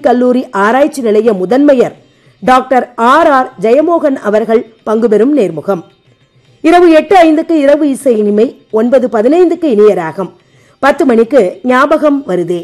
கல்லூரி ஆராய்ச்சி நிலைய முதன்மையர் டாக்டர் ஆர் ஆர் ஜெயமோகன் அவர்கள் பங்குபெறும் நேர்முகம் இரவு எட்டு ஐந்துக்கு இரவு இசை இனிமை ஒன்பது பதினைந்துக்கு இனிய ராகம் பத்து மணிக்கு ஞாபகம் வருதே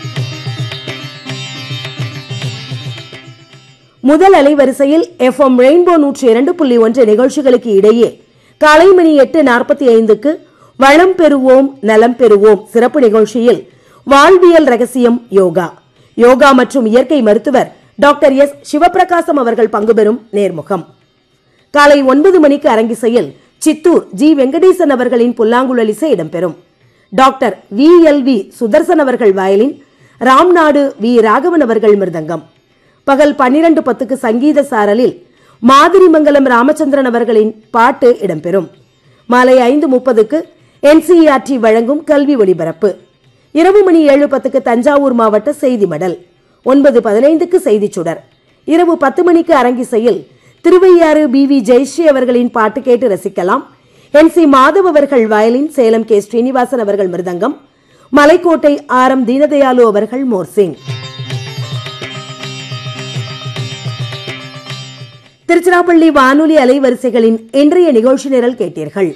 முதல் அலைவரிசையில் எஃப்எம் ரெயின்போ நூற்றி இரண்டு புள்ளி ஒன்று நிகழ்ச்சிகளுக்கு இடையே காலை மணி எட்டு நாற்பத்தி ஐந்துக்கு வளம் பெறுவோம் நலம் பெறுவோம் சிறப்பு நிகழ்ச்சியில் வாழ்வியல் ரகசியம் யோகா யோகா மற்றும் இயற்கை மருத்துவர் டாக்டர் எஸ் சிவபிரகாசம் அவர்கள் பங்குபெறும் நேர்முகம் காலை ஒன்பது மணிக்கு அரங்கிசையில் சித்தூர் ஜி வெங்கடேசன் அவர்களின் புல்லாங்குழல் இசை இடம்பெறும் doctor V L V Sudarshan அவர்கள் வயலின் ராம்நாடு வி ராகவன் அவர்கள் மிருதங்கம் பகல் பன்னிரண்டு பத்துக்கு சங்கீத சாரலில் மாதிரிமங்கலம் ராமச்சந்திரன் அவர்களின் பாட்டு இடம்பெறும் மாலை ஐந்து முப்பதுக்கு என்சிஇஆர்டி வழங்கும் கல்வி ஒலிபரப்பு இரவு மணி ஏழு பத்துக்கு தஞ்சாவூர் மாவட்ட செய்தி மடல் ஒன்பது பதினைந்துக்கு செய்திச் சுடர் இரவு பத்து மணிக்கு அரங்கிசையில் திருவையாறு பி வி ஜெயஸ்ரீ அவர்களின் பாட்டு கேட்டு ரசிக்கலாம் என் சி மாதவ் அவர்கள் வயலின் சேலம் கே ஸ்ரீனிவாசன் அவர்கள் மிருதங்கம் மலைக்கோட்டை ஆர் எம் தீனதயாளு அவர்கள் மோர்சிங் திருச்சிராப்பள்ளி வானொலி அலைவரிசைகளின் இன்றைய நிகழ்ச்சி நிரல் கேட்டீர்கள்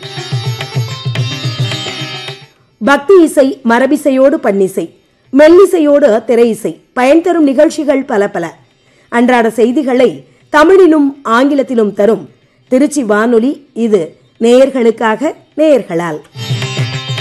பக்தி இசை மரபிசையோடு பன்னிசை மெல்லிசையோடு திரை இசை பயன் தரும் நிகழ்ச்சிகள் பல பல அன்றாட செய்திகளை தமிழிலும் ஆங்கிலத்திலும் தரும் திருச்சி வானொலி இது நேயர்களுக்காக நேயர்களால்